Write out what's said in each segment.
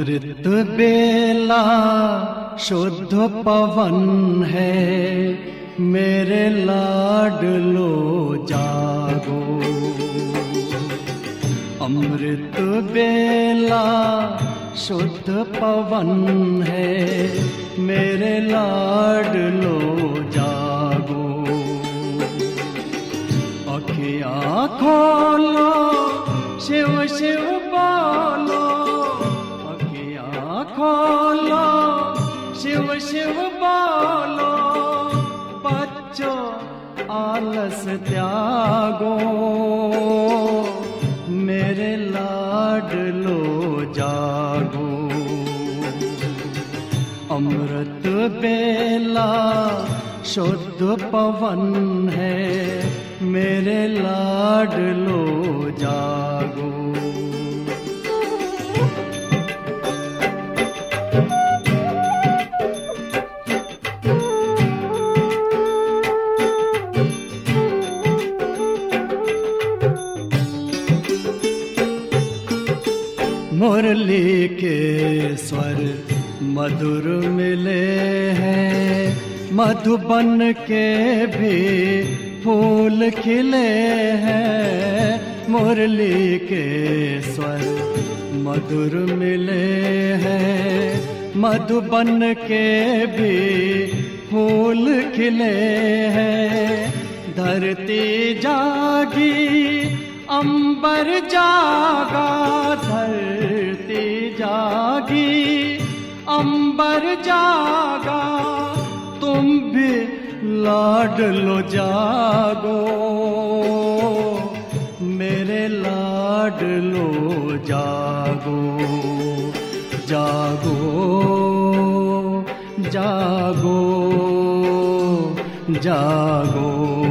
अमृत बेला शुद्ध पवन है मेरे लाडलो जागो अमृत बेला शुद्ध पवन है मेरे लाडलो जागो अखिया खोलो शिव शिव बोलो अखिया खोलो शिव शिव बोलो बच्चों आलस त्यागो मेरे लाडलो जागो अमृत बेला शुद्ध पवन है मेरे लाडलो जागो मुरली के स्वर मधुर मिले हैं मधुबन के भी फूल खिले हैं मुरली के स्वर मधुर मिले हैं मधुबन के भी फूल खिले हैं धरती जागी अंबर जागा धरती जागी अंबर जागा तुम भी लाड लो जागो मेरे लाड लो जागो जागो जागो जागो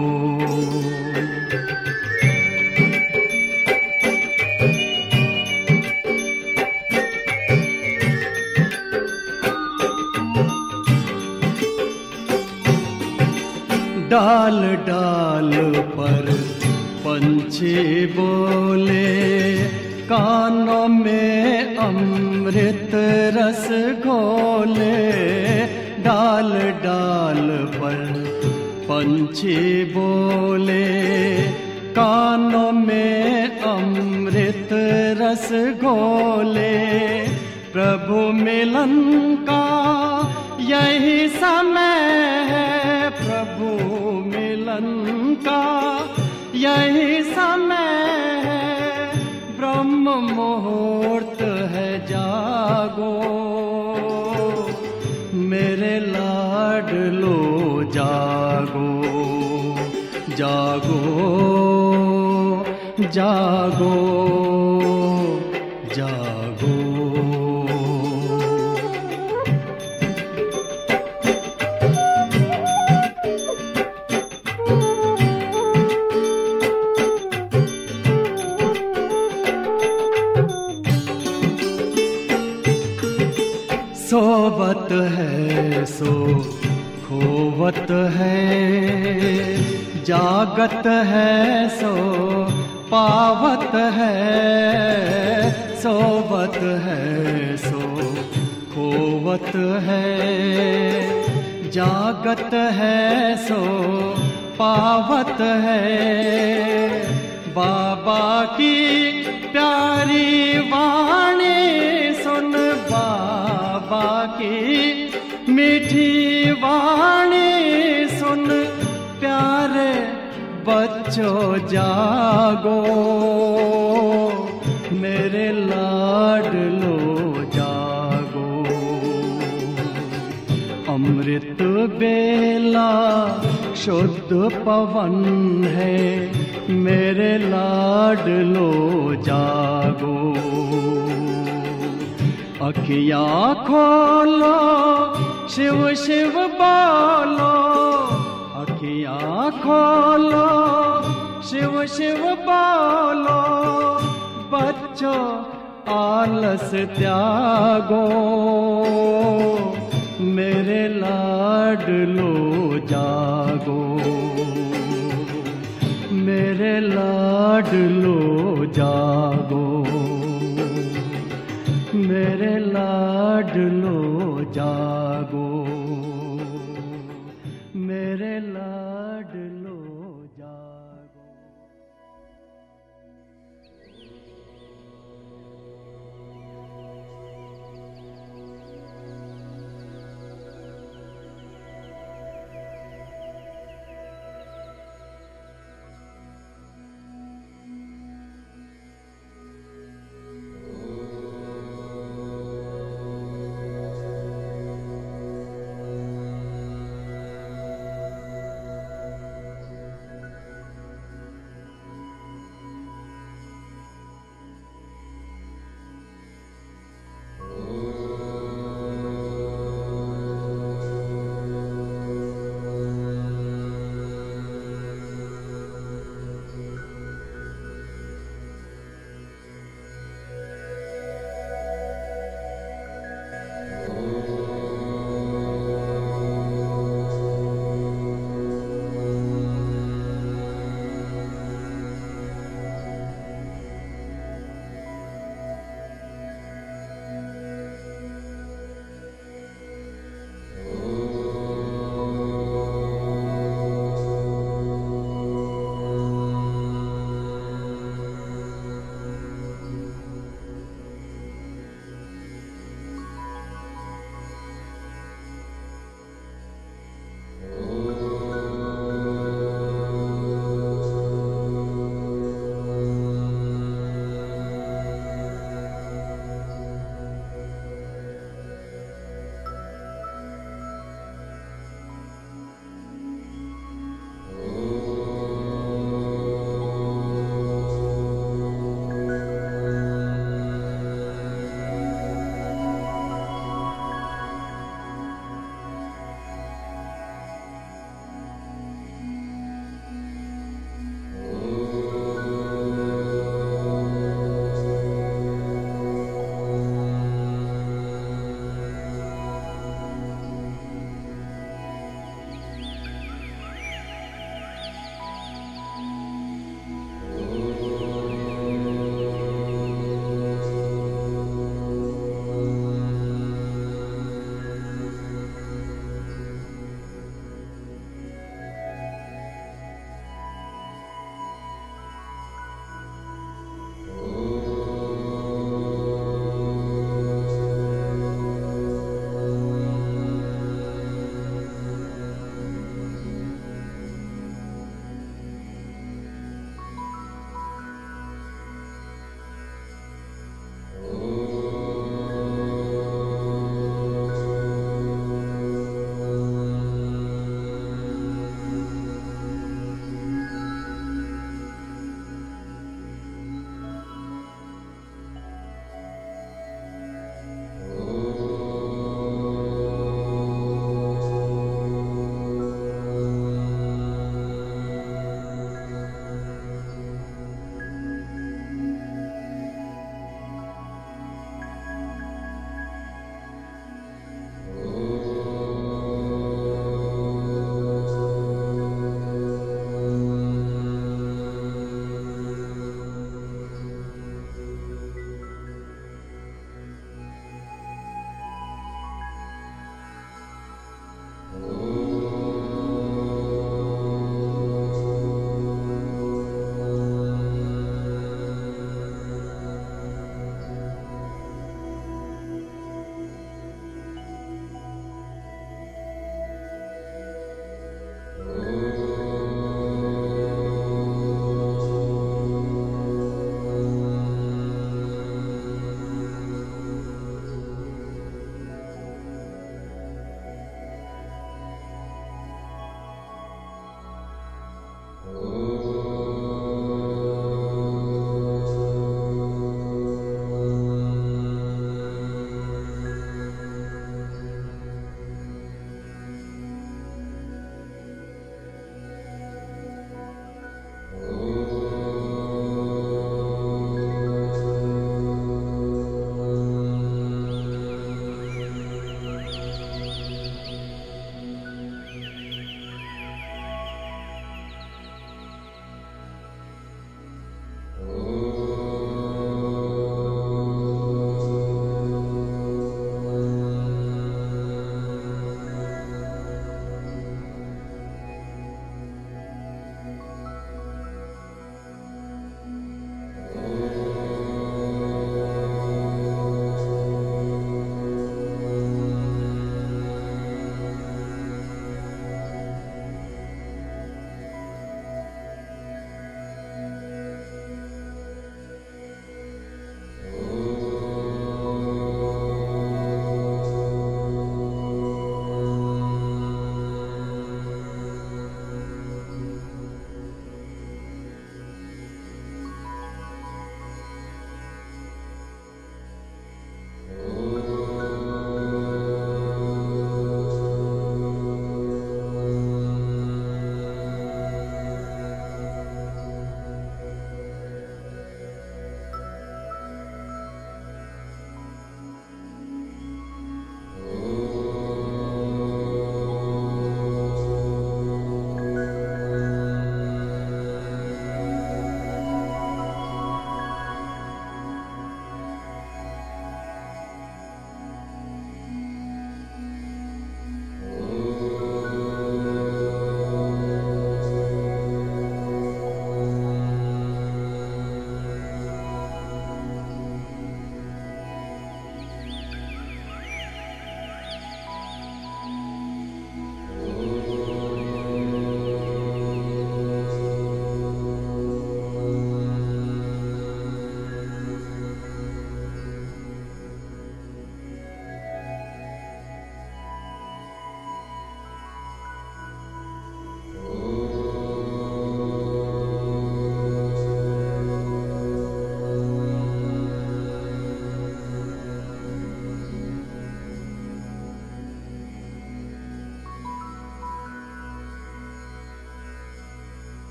डाल डाल पर पंछी बोले कानों में अमृत रस घोले डाल डाल पर पंछी बोले कानों में अमृत रस घोले प्रभु मिलन का यही समय है प्रभु मिलन का यही समय है ब्रह्म मुहूर्त है जागो मेरे लाडलो जागो जागो जागो जागो सोवत है सो खोवत है जागत है सो पावत है सोवत है सो खोवत है जागत है सो पावत है बाबा की प्यारी वाणी सुन बाबा की मीठी वाणी सुन प्यारे बच्चों जागो मेरे लाडलो जागो अमृत बेला शुद्ध पवन है मेरे लाडलो जागो अखिया खोलो शिव शिव बोलो अखिया खोलो शिव शिव बोलो बच्चों आलस त्यागो मेरे लाडलो जागो मेरे लाडलो जागो मेरे लाडलो जागो मेरे लाडलो जागो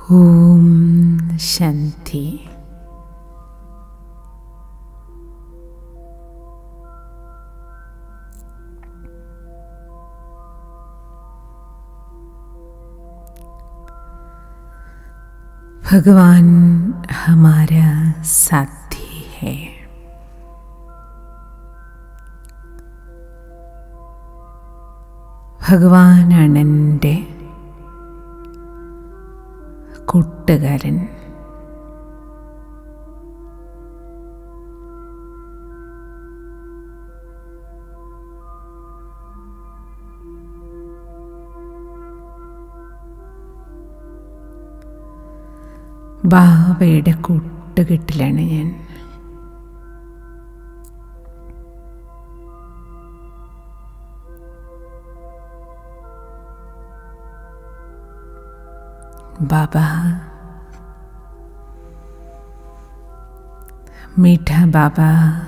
ഓം ശാന്തി भगवान हमारा साथी है ഭഗവാനാണ് എൻ്റെ കൂട്ടുകാരൻ ബാബയുടെ കൂട്ടുകെട്ടിലാണ് ഞാൻ बाबा मीठा बाबा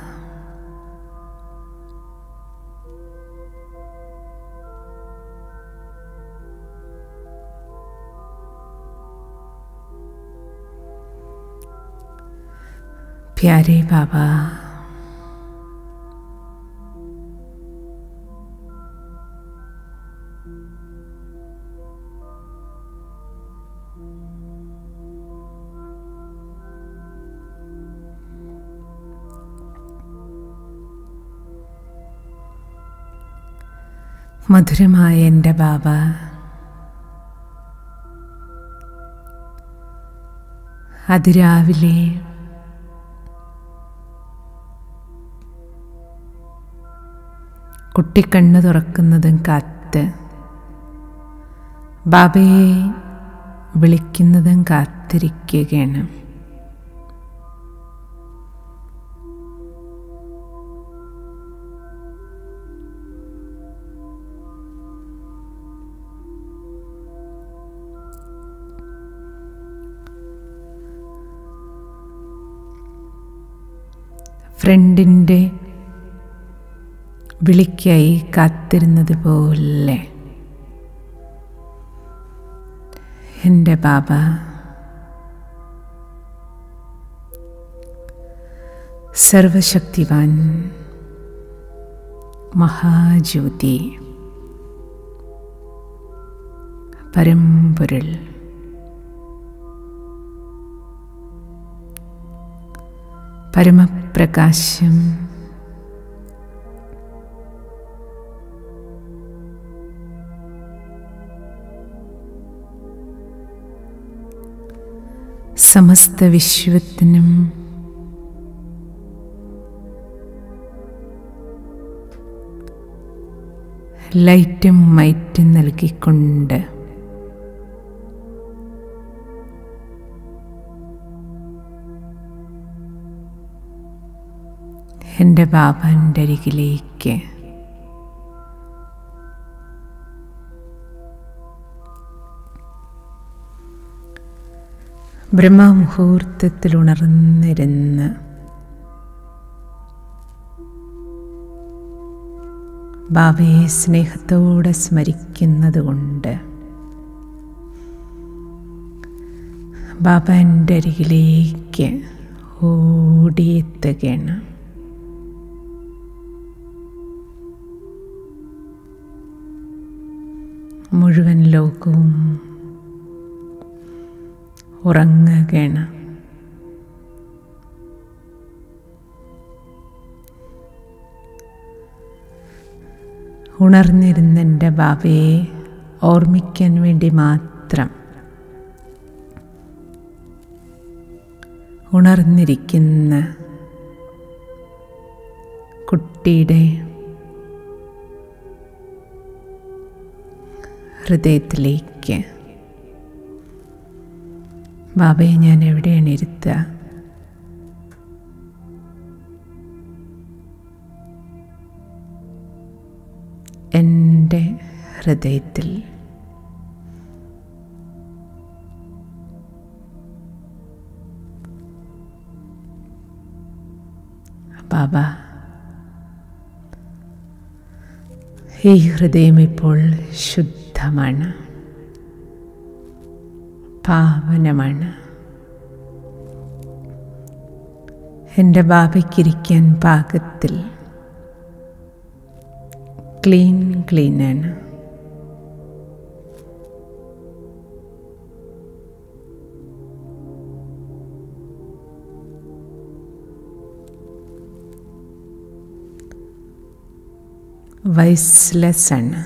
प्यारे बाबा മധുരമായ എൻ്റെ ബാബ അതിരാവിലെ കുട്ടിക്കണ്ണ് തുറക്കുന്നതും കാത്ത് ബാബയെ വിളിക്കുന്നതും കാത്തിരിക്കുകയാണ് ഫ്രണ്ടിൻ്റെ വിളിക്കായി കാത്തിരുന്നത് പോലെ എൻ്റെ ബാബ സർവശക്തിവാൻ മഹാജ്യോതി പരമ്പൊരുൾ പരമപ്രകാശം സമസ്ത വിശ്വത്തിനും ലൈറ്റും മൈറ്റും നൽകിക്കൊണ്ട് എൻ്റെ ബാബൻ്റെ അരികിലേക്ക് ബ്രഹ്മമുഹൂർത്തത്തിൽ ഉണർന്നിരുന്ന് ബാബയെ സ്നേഹത്തോടെ സ്മരിക്കുന്നത് കൊണ്ട് ബാബ എൻ്റെ അരികിലേക്ക് ഓടിയെത്തുകയാണ് മുഴുവൻ ലോകവും ഉറങ്ങുകയാണ് ഉണർന്നിരുന്ന എൻ്റെ ബാബയെ ഓർമ്മിക്കാൻ വേണ്ടി മാത്രം ഉണർന്നിരിക്കുന്ന കുട്ടിയുടെ ഹൃദയത്തിലേക്ക് ബാബയെ ഞാൻ എവിടെയാണ് ഇരുത്തുക എൻ്റെ ഹൃദയത്തിൽ ബാബ ഈ ഹൃദയം ഇപ്പോൾ ശുദ്ധമാണ് പാവനമാണ് എൻ്റെ ബാബയ്ക്കിരിക്കാൻ പാകത്തിൽ ക്ലീൻ ക്ലീനാണ് വൈസ്ലെസ് ആണ്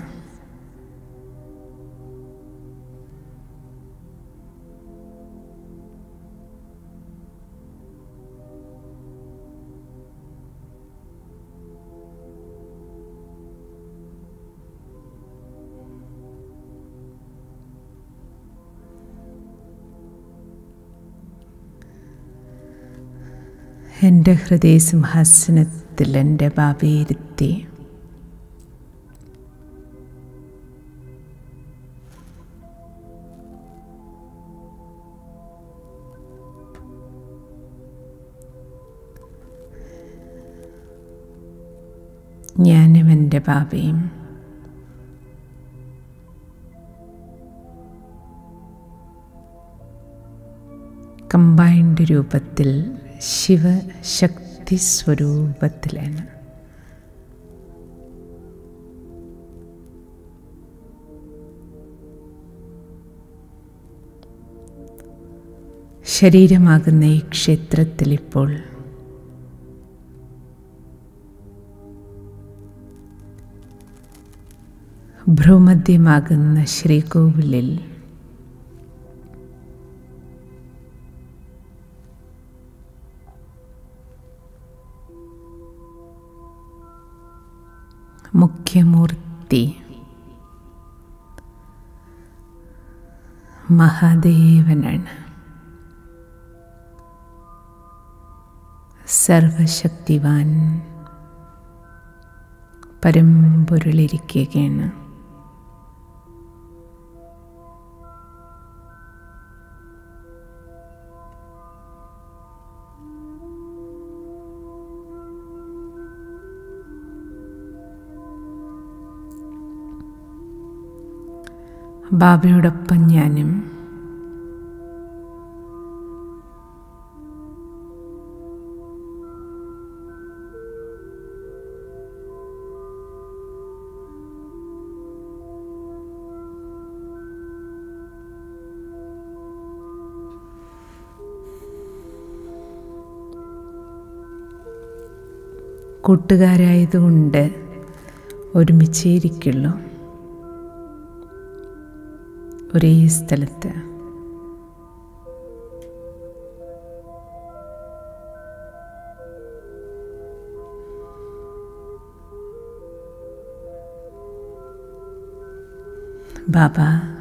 എൻ്റെ ഹൃദയസിംഹാസനത്തിൽ എൻ്റെ ബാബയിരുത്തി ഞാനും എൻ്റെ ബാബയും കമ്പൈൻഡ് രൂപത്തിൽ ശിവശക്തി സ്വരൂപത്തിലാണ് ശരീരമാകുന്ന ഈ ക്ഷേത്രത്തിൽ ഇപ്പോൾ ഭ്രൂമധ്യമാകുന്ന ശ്രീകോവിലിൽ മുഖ്യമൂർത്തി മഹാദേവനാണ് സർവശക്തിവാൻ പരമ്പൊരുളിരിക്കുകയാണ് ബാബയോടൊപ്പം ഞാനും കൂട്ടുകാരായതുകൊണ്ട് ഒരുമിച്ചേ ഇരിക്കുള്ളൂ ഒരേ സ്ഥലത്ത് ബാബ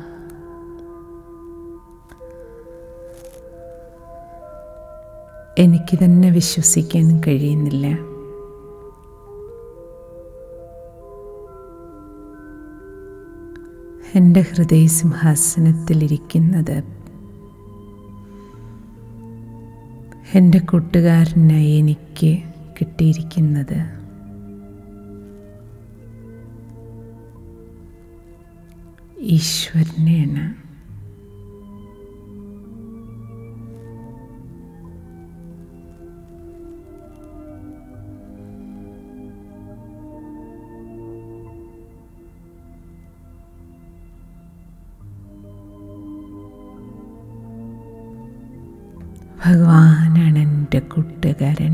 എനിക്ക് തന്നെ വിശ്വസിക്കാൻ കഴിയുന്നില്ല എൻ്റെ ഹൃദയസിംഹാസനത്തിലിരിക്കുന്നത് എൻ്റെ കൂട്ടുകാരനായി എനിക്ക് കിട്ടിയിരിക്കുന്നത് ഈശ്വരനെയാണ് ഭഗവാനാണ് എൻ്റെ കൂട്ടുകാരൻ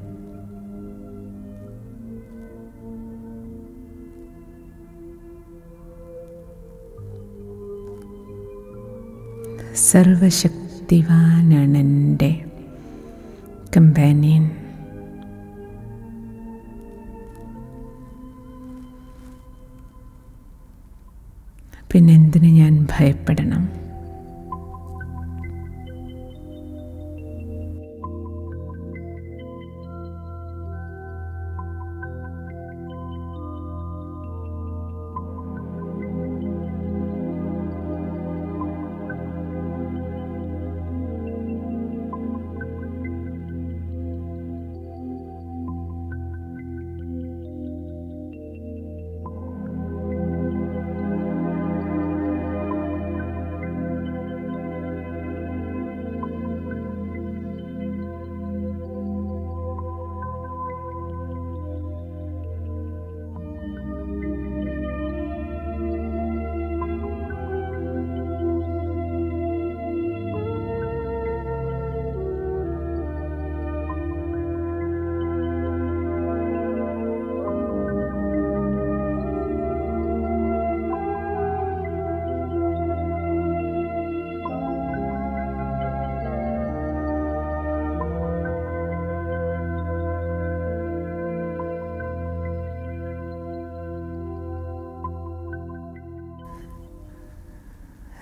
സർവശക്തിവാനാണ് എൻ്റെ കമ്പാനിയൻ പിന്നെ എന്തിനു ഞാൻ ഭയപ്പെടണം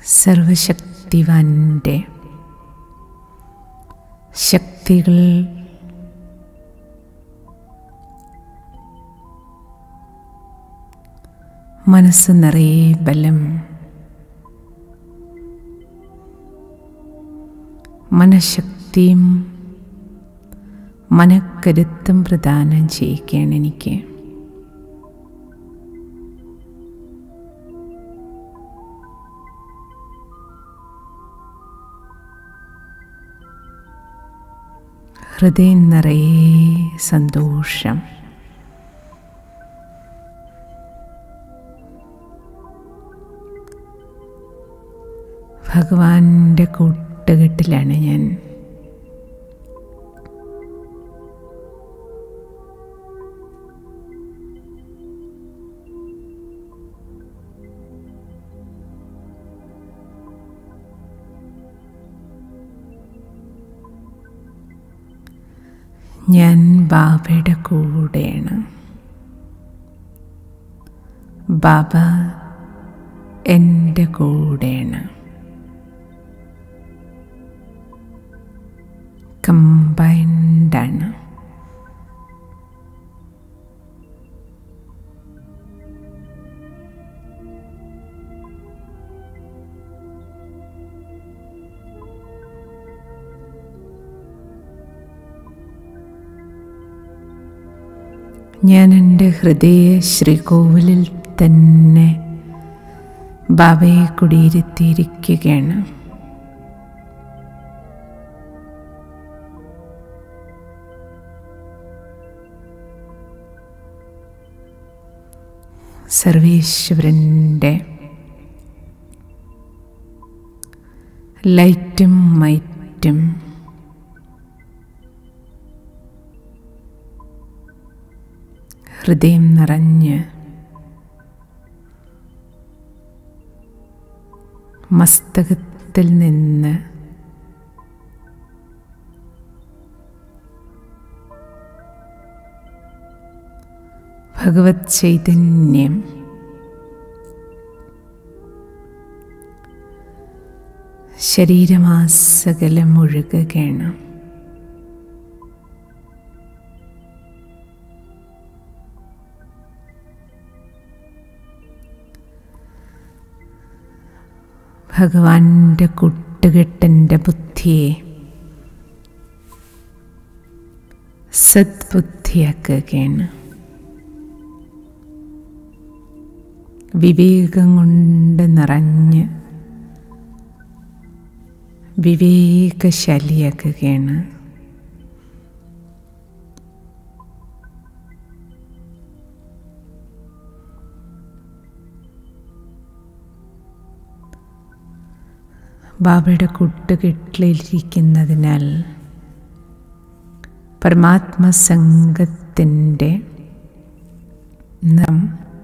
സർവശക്തിവാൻ്റെ ശക്തികൾ മനസ്സ് നിറയെ ബലം മനഃശക്തിയും മനക്കരുത്തും പ്രദാനം ചെയ്യിക്കുകയാണ് എനിക്ക് ഹൃദയം നിറയെ സന്തോഷം ഭഗവാന്റെ കൂട്ടുകെട്ടിലാണ് ഞാൻ ഞാൻ ബാബയുടെ കൂടെയാണ് ബാബ എൻ്റെ കൂടെയാണ് കമ്പൈൻഡാണ് ഞാൻ എൻ്റെ ഹൃദയ ശ്രീകോവിലിൽ തന്നെ ബാബയെ കുടിയിരുത്തിയിരിക്കുകയാണ് സർവീശ്വരൻ്റെ ലൈറ്റും മൈറ്റും ഹൃദയം നിറഞ്ഞ് മസ്തകത്തിൽ നിന്ന് ഭഗവത് ചൈതന്യം ശരീരമാസകലം ഒഴുകുകയാണ് ഭഗവാന്റെ കൂട്ടുകെട്ടൻ്റെ ബുദ്ധിയെ സദ്ബുദ്ധിയാക്കുകയാണ് വിവേകം കൊണ്ട് നിറഞ്ഞ് വിവേകശാലിയാക്കുകയാണ് ബാബയുടെ കൂട്ടുകെട്ടിലിരിക്കുന്നതിനാൽ പരമാത്മസംഘത്തിൻ്റെ നം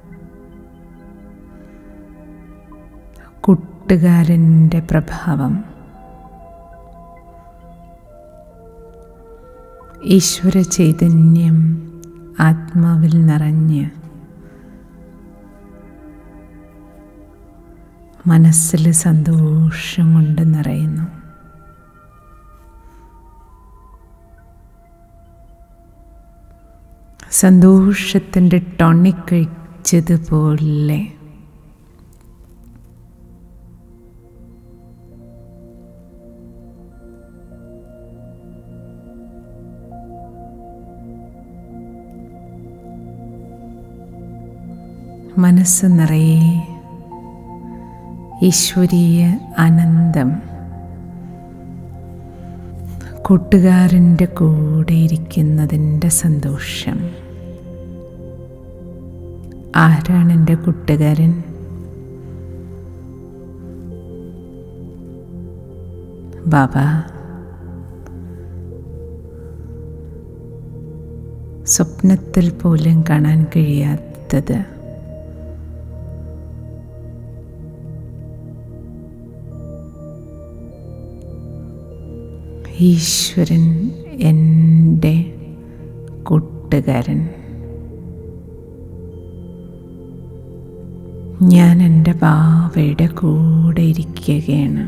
കൂട്ടുകാരൻ്റെ പ്രഭാവം ഈശ്വര ചൈതന്യം ആത്മാവിൽ നിറഞ്ഞ് മനസ്സിൽ സന്തോഷം കൊണ്ട് നിറയുന്നു സന്തോഷത്തിൻ്റെ ടോണിക് കഴിച്ചതുപോലെ മനസ്സ് നിറയെ ഈശ്വരീയ ആനന്ദം കൂട്ടുകാരൻ്റെ കൂടെ ഇരിക്കുന്നതിൻ്റെ സന്തോഷം ആരാണ് എൻ്റെ കൂട്ടുകാരൻ ബാബ സ്വപ്നത്തിൽ പോലും കാണാൻ കഴിയാത്തത് ഈശ്വരൻ എൻ്റെ കൂട്ടുകാരൻ ഞാൻ എൻ്റെ ബാവയുടെ കൂടെ ഇരിക്കുകയാണ്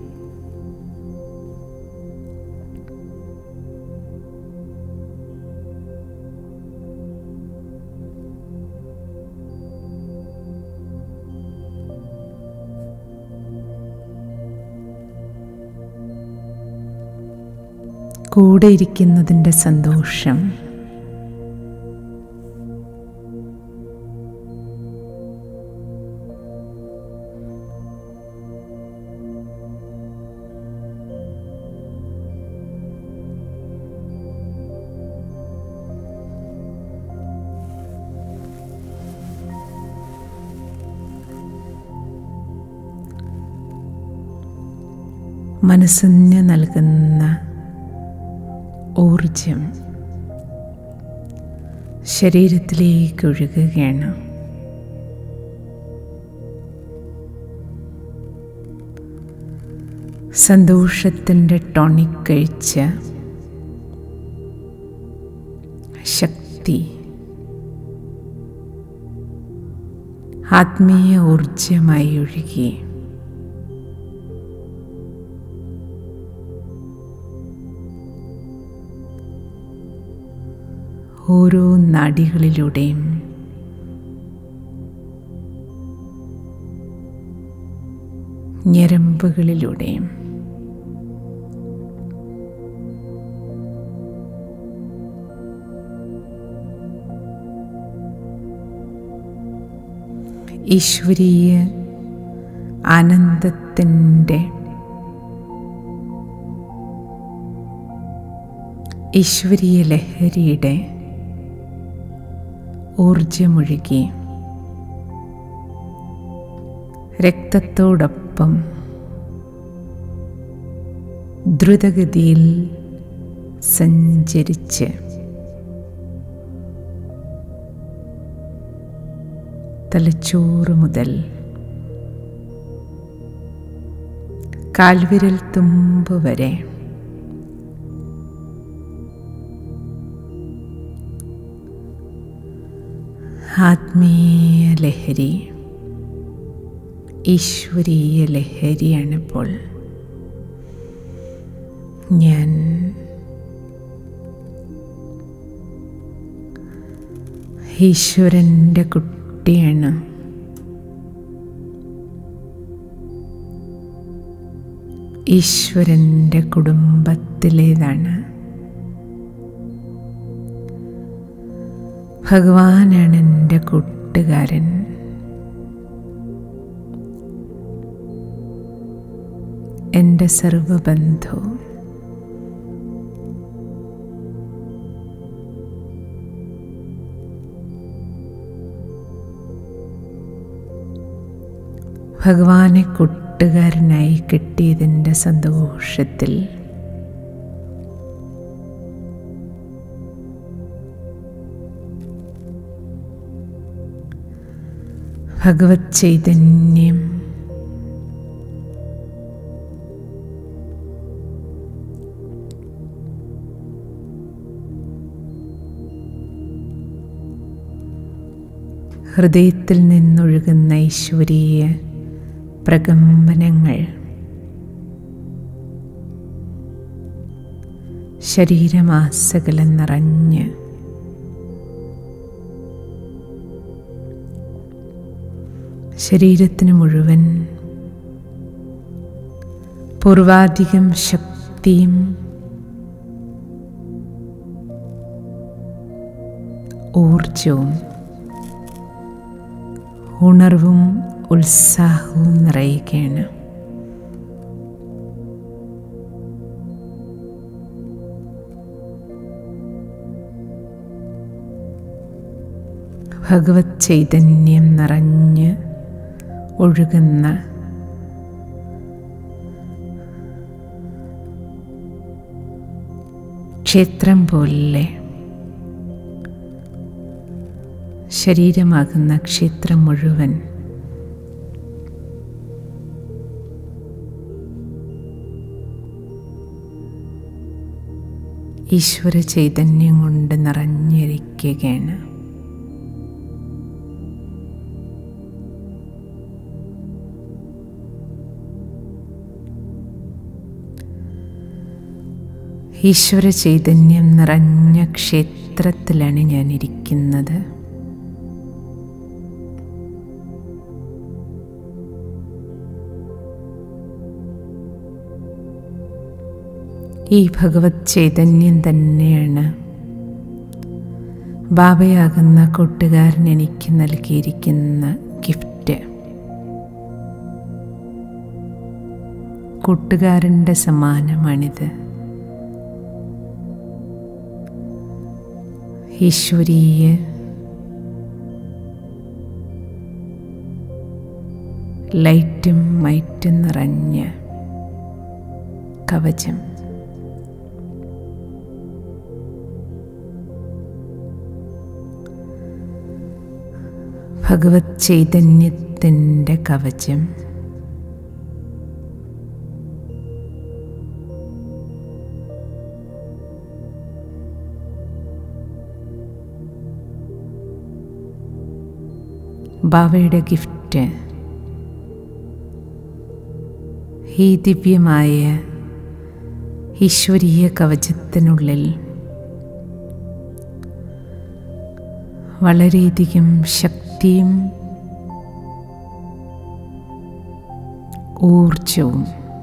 കൂടെ ഇരിക്കുന്നതിൻ്റെ സന്തോഷം മനസ്സിന് നൽകുന്ന ഊർജം ശരീരത്തിലേക്ക് ഒഴുകുകയാണ് സന്തോഷത്തിൻ്റെ ടോണിക് കഴിച്ച ശക്തി ആത്മീയ ഊർജമായി ഒഴുകി ഓരോ നാഡികളിലൂടെയും ഞരമ്പുകളിലൂടെയും ഈശ്വരീയ ആനന്ദത്തിൻ്റെ ഈശ്വരീയ ലഹരിയുടെ ഊർജമൊഴുകി രക്തത്തോടൊപ്പം ദ്രുതഗതിയിൽ സഞ്ചരിച്ച് തലച്ചോറ് മുതൽ കാൽവിരൽ തുമ്പ് വരെ ആത്മീയ ലഹരി ഈശ്വരീയ ലഹരിയാണിപ്പോൾ ഞാൻ ഈശ്വരൻ്റെ കുട്ടിയാണ് ഈശ്വരൻ്റെ കുടുംബത്തിലേതാണ് ഭഗവാനാണ് എൻ്റെ കൂട്ടുകാരൻ എൻ്റെ സർവബന്ധു ഭഗവാനെ കൂട്ടുകാരനായി കിട്ടിയതിൻ്റെ സന്തോഷത്തിൽ ഭഗവത് ചൈതന്യം ഹൃദയത്തിൽ നിന്നൊഴുകുന്ന ഈശ്വരീയ പ്രകമ്പനങ്ങൾ ശരീരമാസകലം നിറഞ്ഞ് ശരീരത്തിന് മുഴുവൻ പൂർവാധികം ശക്തിയും ഊർജവും ഉണർവും ഉത്സാഹവും നിറയുകയാണ് ഭഗവത് ചൈതന്യം നിറഞ്ഞ് ഒഴുകുന്ന ക്ഷേത്രം പോലെ ശരീരമാകുന്ന ക്ഷേത്രം മുഴുവൻ ഈശ്വര ചൈതന്യം കൊണ്ട് നിറഞ്ഞിരിക്കുകയാണ് ഈശ്വര ചൈതന്യം നിറഞ്ഞ ക്ഷേത്രത്തിലാണ് ഞാൻ ഇരിക്കുന്നത് ഈ ഭഗവത് ചൈതന്യം തന്നെയാണ് ബാബയാകുന്ന കൂട്ടുകാരൻ എനിക്ക് നൽകിയിരിക്കുന്ന ഗിഫ്റ്റ് കൂട്ടുകാരൻ്റെ സമ്മാനമാണിത് ഈശ്വരീയ ലൈറ്റും മൈറ്റും നിറഞ്ഞ കവചം ഭഗവത് ചൈതന്യത്തിൻ്റെ കവചം ബാബയുടെ ഗിഫ്റ്റ് ഈ ദിവ്യമായ ഈശ്വരീയ കവചത്തിനുള്ളിൽ വളരെയധികം ശക്തിയും ഊർജവും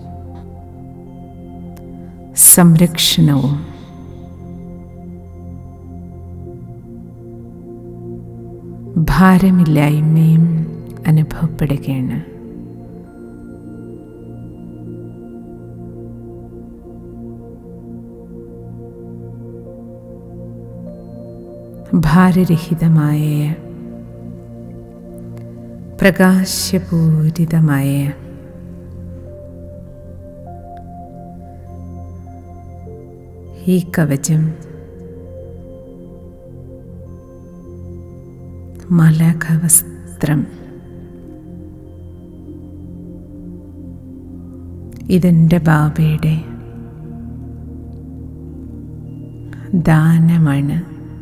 സംരക്ഷണവും ഭാരമില്ലായ്മയും അനുഭവപ്പെടുകയാണ് ഭാരരഹിതമായ പ്രകാശപൂരിതമായ ഈ കവചം മലകവസ്ത്രം ഇതെൻ്റെ ബാബയുടെ ദാനമാണ്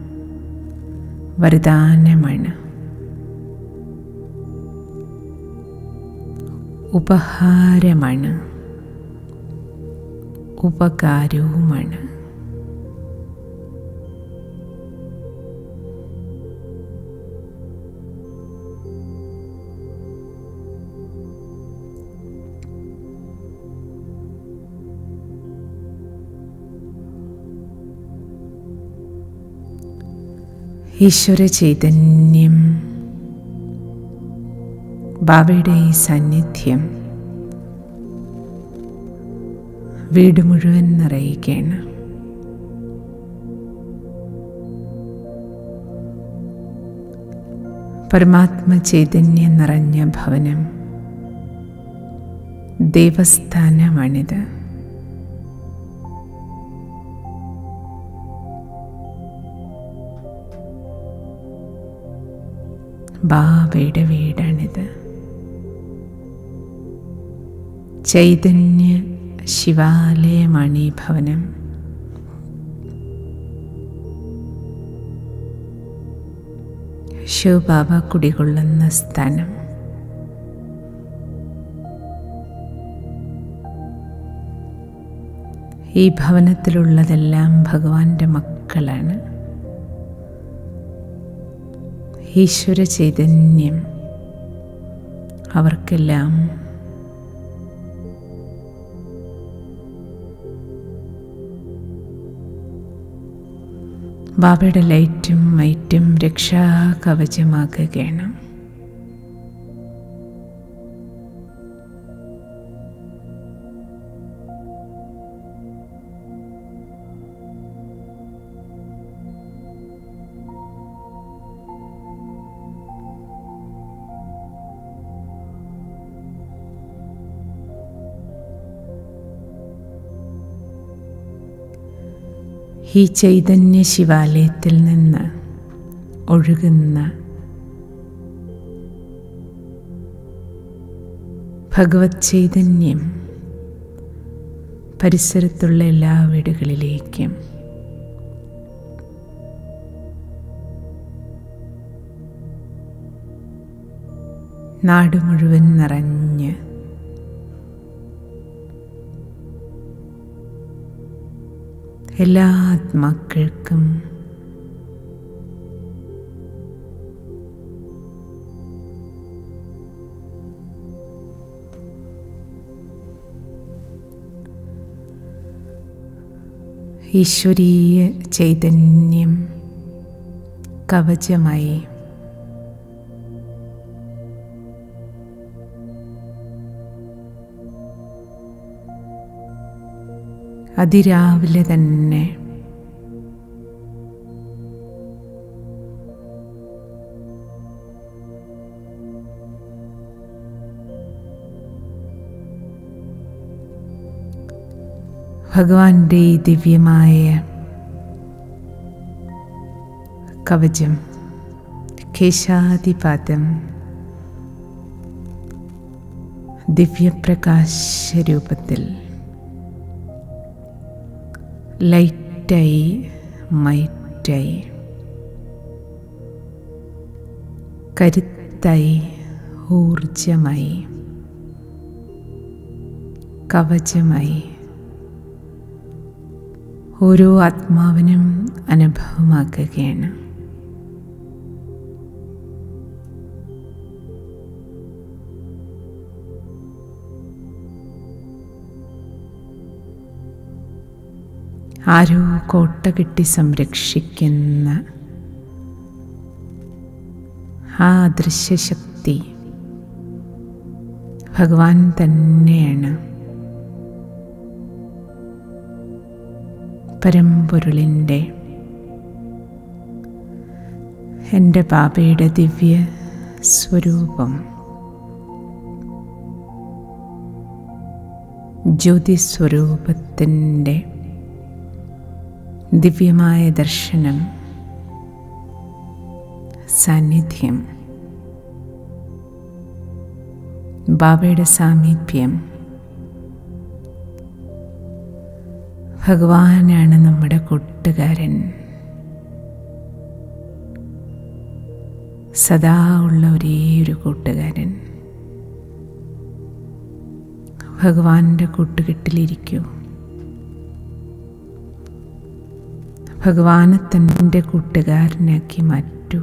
വരദാനമാണ് ഉപഹാരമാണ് ഉപകാരവുമാണ് ഈശ്വര ചൈതന്യം ബാബയുടെ ഈ സാന്നിധ്യം വീട് മുഴുവൻ നിറയുകയാണ് പരമാത്മ ചൈതന്യം നിറഞ്ഞ ഭവനം ദേവസ്ഥാനമാണിത് ബാബയുടെ വീടാണിത് ചൈതന്യ ശിവാലയമാണ് ഈ ഭവനം ശിവബാബ കുടികൊള്ളുന്ന സ്ഥാനം ഈ ഭവനത്തിലുള്ളതെല്ലാം ഭഗവാന്റെ മക്കളാണ് ഈശ്വര ചൈതന്യം അവർക്കെല്ലാം ബാബയുടെ ലൈറ്റും മൈറ്റും രക്ഷാകവചമാക്കുകയാണ് ഈ ചൈതന്യ ശിവാലയത്തിൽ നിന്ന് ഒഴുകുന്ന ഭഗവത് ചൈതന്യം പരിസരത്തുള്ള എല്ലാ വീടുകളിലേക്കും നാട് മുഴുവൻ നിറഞ്ഞ് എല്ലാ ആത്മാക്കൾക്കും ഈശ്വരീയ ചൈതന്യം കവചമായി അതിരാവിലെ തന്നെ ഭഗവാന്റെ ഈ ദിവ്യമായ കവചം കേശാദിപാദം ദിവ്യപ്രകാശ രൂപത്തിൽ ലൈറ്റായി മൈറ്റായി കരുത്തായി ഊർജമായി കവചമായി ഓരോ ആത്മാവിനും അനുഭവമാക്കുകയാണ് ആരോ കോട്ട കെട്ടി സംരക്ഷിക്കുന്ന ആ അദൃശ്യശക്തി ഭഗവാൻ തന്നെയാണ് പരമ്പൊരുളിൻ്റെ എൻ്റെ ബാബയുടെ ദിവ്യ സ്വരൂപം ജ്യോതിസ്വരൂപത്തിൻ്റെ ദിവ്യമായ ദർശനം സാന്നിധ്യം ബാബയുടെ സാമീപ്യം ഭഗവാനാണ് നമ്മുടെ കൂട്ടുകാരൻ സദാ ഉള്ള ഒരേ ഒരു കൂട്ടുകാരൻ ഭഗവാന്റെ കൂട്ടുകെട്ടിലിരിക്കൂ ഭഗവാനെ തൻ്റെ കൂട്ടുകാരനാക്കി മാറ്റൂ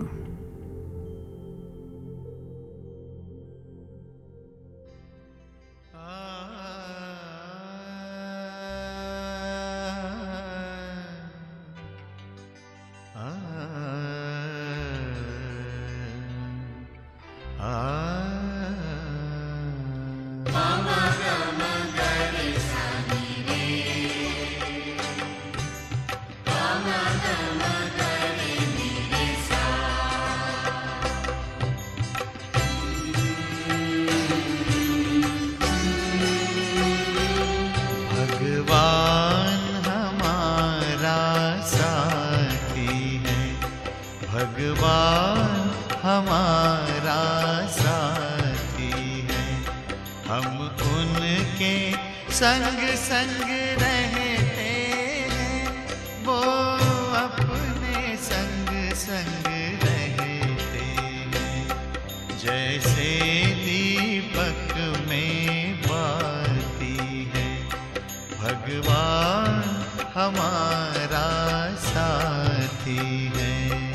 भगवान हमारा साथी है भगवान हमारा साथी है हम उनके संग संग रहते हैं वो अपने संग संग रहते हैं जैसे दीपक में बाती है भगवान हमारा साथी है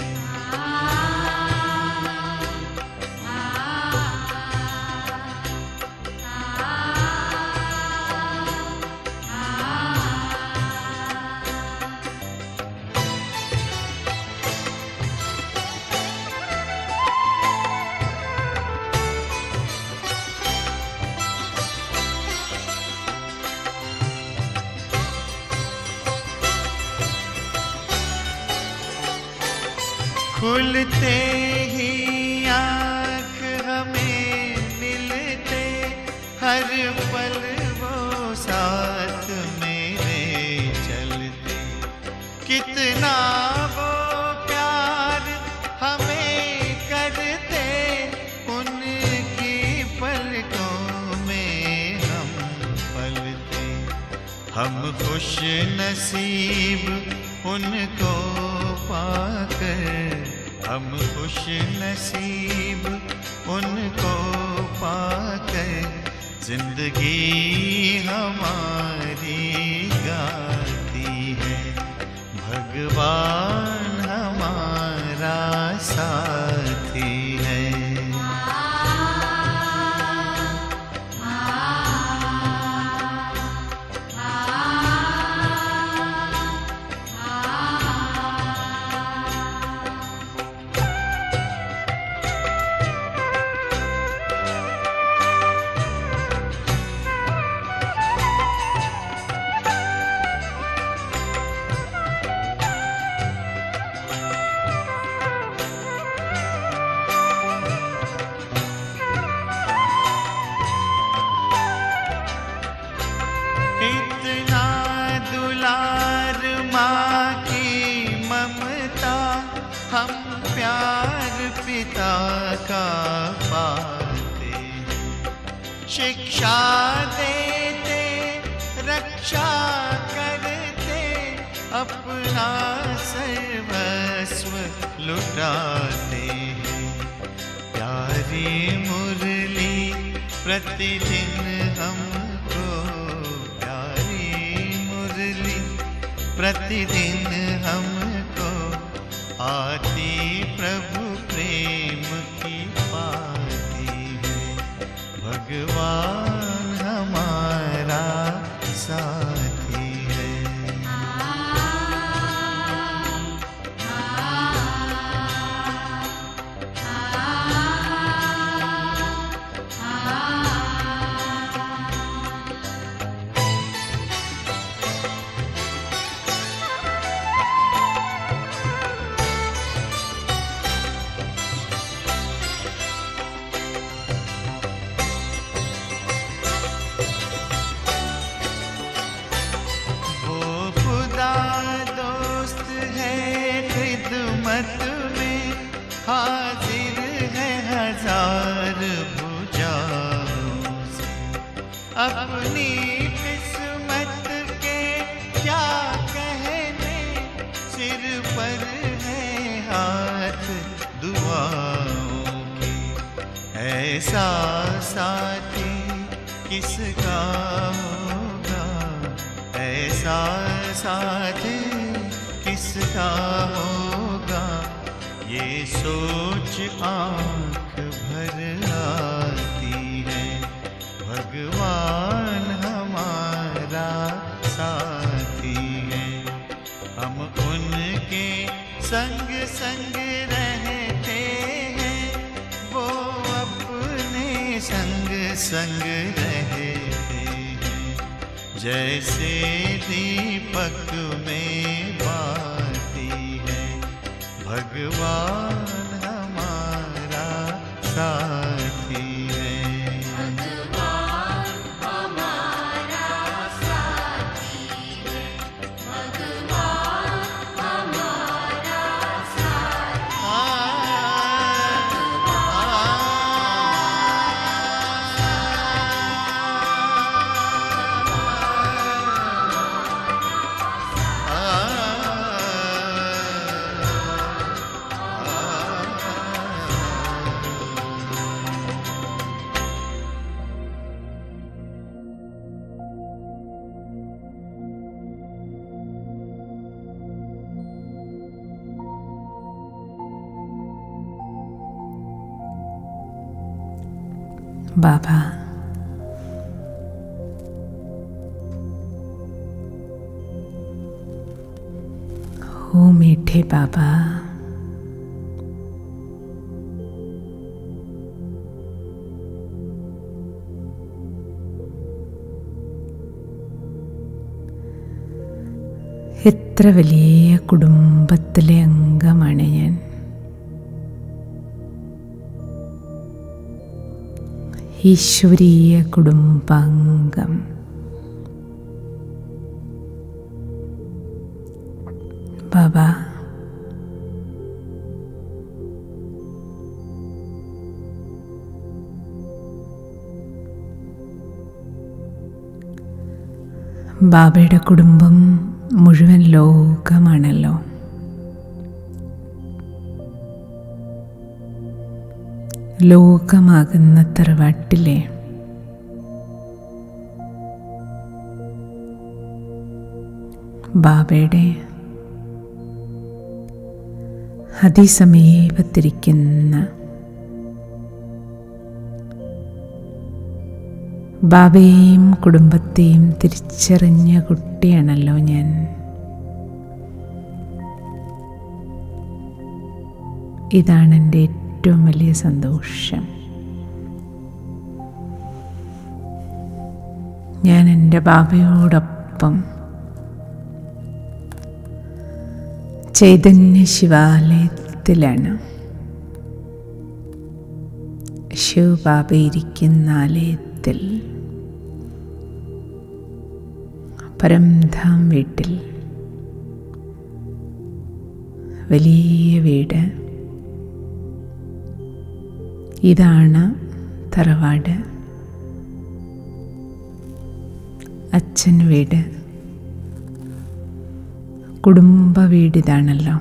खुलते ही आँख हमें मिलते हर पल वो साथ मेरे चलते कितना वो प्यार हमें करते उनकी पलकों में हम पलते हम खुश नसीब उनको पाकर हम खुश नसीब उनको पाकर जिंदगी हमारी गाती है भगवान हमारा साथी है इतना दुलार माँ की ममता हम प्यार पिता का पाते हैं शिक्षा देते रक्षा करते अपना सर्वस्व लुटाते हैं प्यारी मुरली प्रतिदिन हमको प्यारी मुरली प्रतिदिन हमको आती प्रभु प्रेम की पाती है भगवान हमारा साथी है वो खुदा दोस्त है खिदमत में हाजिर है हजार भुजाओं से अपनी किस्मत के क्या कहने सिर पर है हाथ दुआओं के ऐसा साथी किसका होगा ऐसा साथी किसका होगा ये सोच आंख भर आती है भगवान हमारा साथी है हम उनके संग संग रहते हैं वो अपने संग संग रहते हैं जैसे दीपक में बाती है भगवान हमारा साथी है बाबा हो मीठे बाबा എത്ര വലിയ കുടുംബത്തിലെ അംഗമാണ് ഞാൻ ഈശ്വരീയ കുടുംബാംഗം ബാബ ബാബയുടെ കുടുംബം മുഴുവൻ ലോകമാണല്ലോ ലോകമാകുന്ന തറവാട്ടിലെ ബാബയുടെ അതിസമീപത്തിരിക്കുന്ന ബാബയെയും കുടുംബത്തെയും തിരിച്ചറിഞ്ഞ കുട്ടിയാണല്ലോ ഞാൻ ഇതാണ് എൻ്റെ ഏറ്റവും വലിയ സന്തോഷം ഞാൻ എൻ്റെ ബാബയോടൊപ്പം ചൈതന്യ ശിവാലയത്തിലാണ് ശിവബാബ ഇരിക്കുന്ന ആലയത്തിൽ പരംധാം വീട്ടിൽ വലിയ വീട് ഇതാണ് തറവാട് അച്ഛൻ വീട് കുടുംബ വീട് ഇതാണല്ലോ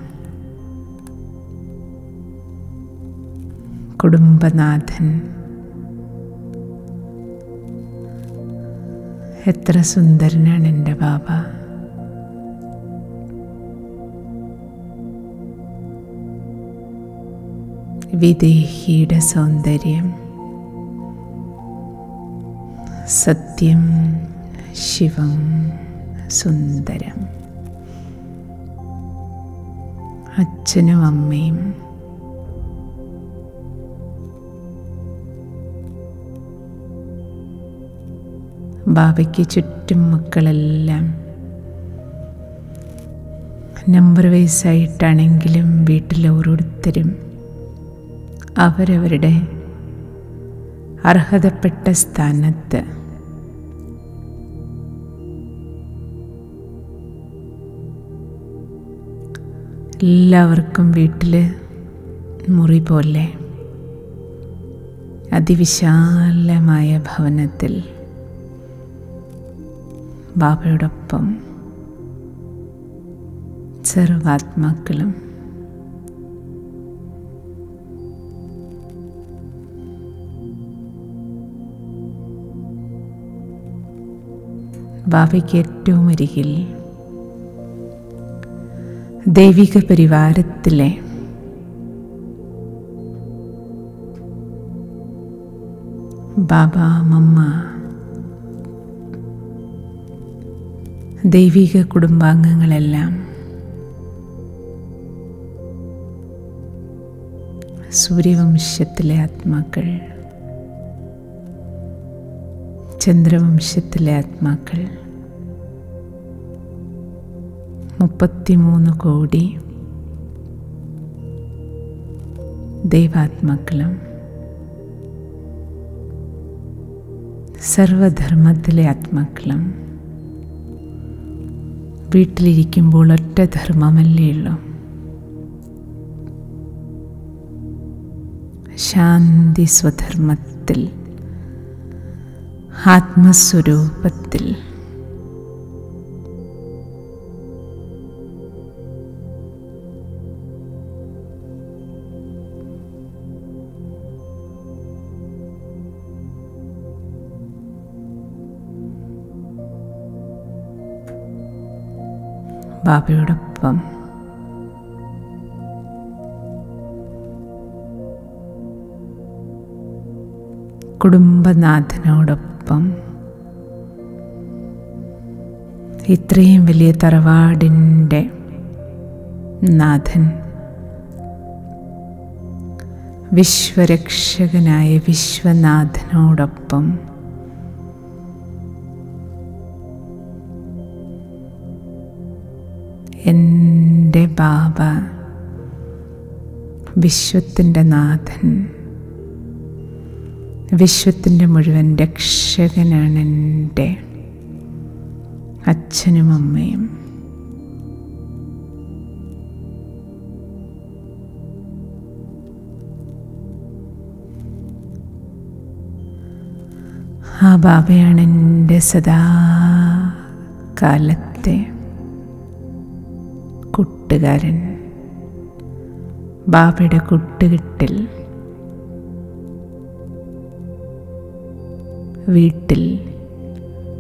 കുടുംബനാഥൻ എത്ര സുന്ദരനാണ് എൻ്റെ ബാബ വിദേഹിയുടെ സൗന്ദര്യം സത്യം ശിവം സുന്ദരം അച്ഛനും അമ്മയും ബാബയ്ക്ക് ചുറ്റും മക്കളെല്ലാം നമ്പർ വയസ്സായിട്ടാണെങ്കിലും വീട്ടിൽ ഓരോരുത്തരും അവരവരുടെ അർഹതപ്പെട്ട സ്ഥാനത്ത് എല്ലാവർക്കും വീട്ടിൽ മുറി പോലെ അതിവിശാലമായ ഭവനത്തിൽ ബാബയോടൊപ്പം സർവാത്മാക്കളും ബാബയ്ക്ക് ഏറ്റവും അരികിൽ ദൈവിക പരിവാരത്തിലെ ബാബ മമ്മ ദൈവിക കുടുംബാംഗങ്ങളെല്ലാം സൂര്യവംശത്തിലെ ആത്മാക്കൾ ചന്ദ്രവംശത്തിലെ ആത്മാക്കൾ മുപ്പത്തിമൂന്ന് കോടി ദൈവാത്മാക്കളും സർവധർമ്മത്തിലെ ആത്മാക്കളും വീട്ടിലിരിക്കുമ്പോൾ ഒറ്റ ധർമ്മമല്ലേ ഉള്ളൂ ശാന്തി സ്വധർമ്മത്തിൽ ആത്മസ്വരൂപത്തിൽ ബാബയോടൊപ്പം കുടുംബനാഥനോടൊപ്പം ഇത്രയും വലിയ തറവാടിൻ്റെ നാഥൻ വിശ്വരക്ഷകനായ വിശ്വനാഥനോടൊപ്പം എൻ്റെ ബാബ വിശ്വത്തിൻ്റെ നാഥൻ വിശ്വത്തിൻ്റെ മുഴുവൻ രക്ഷകനാണ് എൻ്റെ അച്ഛനും അമ്മയും ആ ബാബയാണ് എൻ്റെ സദാ കാലത്തെ കൂട്ടുകാരൻ ബാബയുടെ കൂട്ടുകെട്ടിൽ വീട്ടിൽ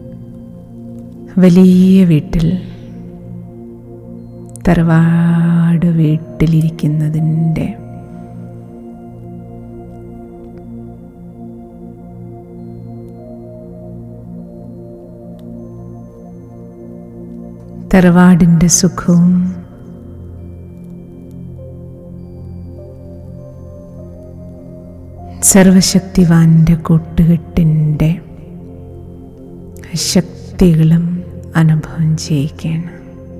വലിയ വീട്ടിൽ തറവാടിൻ്റെ തറവാട് വീട്ടിലിരിക്കുന്നതിൻ്റെ തറവാടിൻ്റെ സുഖവും സർവശക്തിവാന്റെ കൂട്ടുകെട്ടിൻ്റെ ശക്തികളും അനുഭവം ചെയ്യിക്കുകയാണ്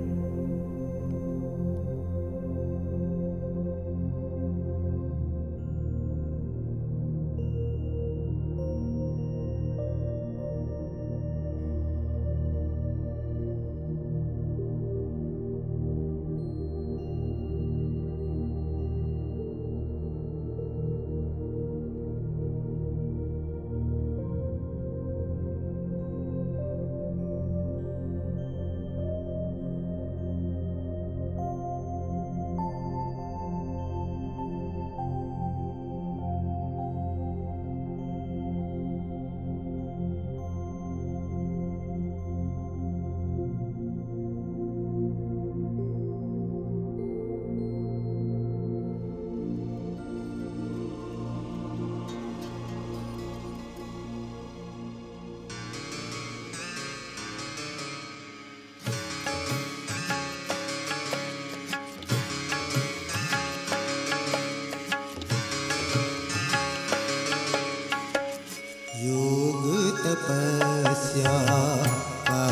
योग तपस्या का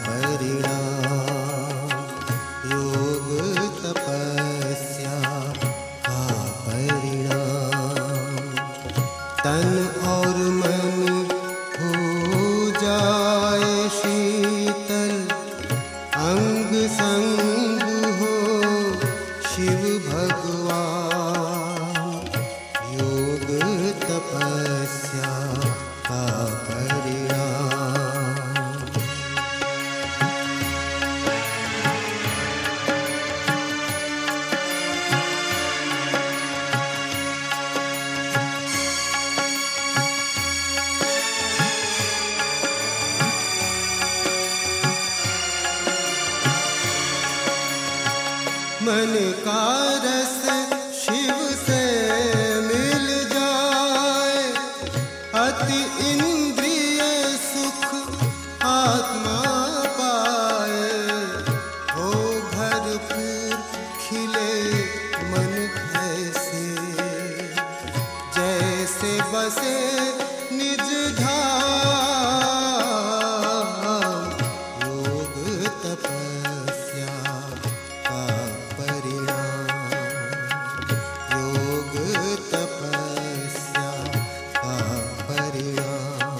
परिणाम योग तपस्या का परिणाम तन और मन हो जाए शीतल अंग संग हो शिव भगवान योग तपस्या का परिणाम मन का रस शिव से मिल जाए अति इंद्रिय सुख आत्मा पाए हो भरपूर खिले मन ऐसे जैसे बसे निज धाम योग तपस्या का परिणाम योग तपस्या का परिणाम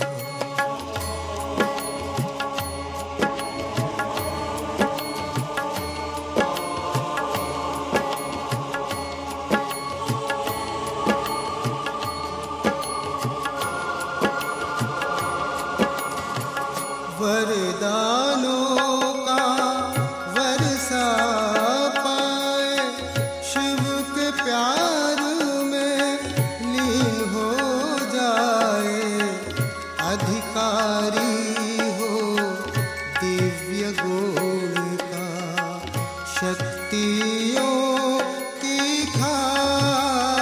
वरदानों का वर्षा पाए शिव के प्यार में लीन हो जाए अधिकारी हो दिव्य गुण का शक्तियों की खान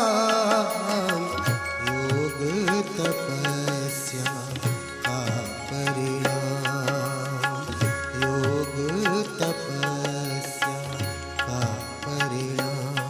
योग तपस्या का परिणाम योग तपस्या का परिणाम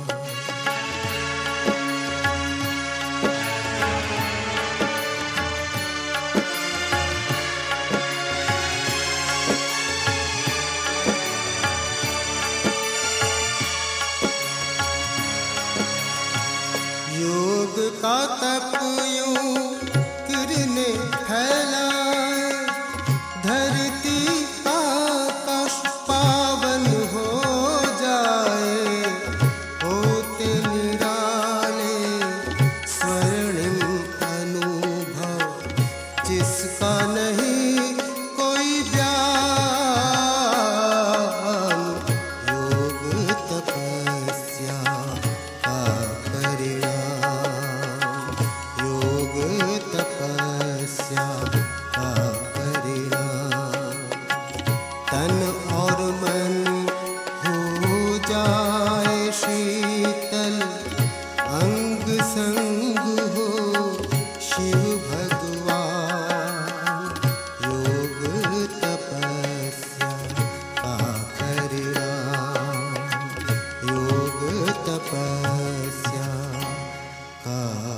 योग का तप यूं किरने फैलाए धरती आकाश पावन हो जाए होते निराले स्वर्णिम अनुभव जिसका नहीं कोई बयान योग तपस्या का परिणाम योग तपस्या का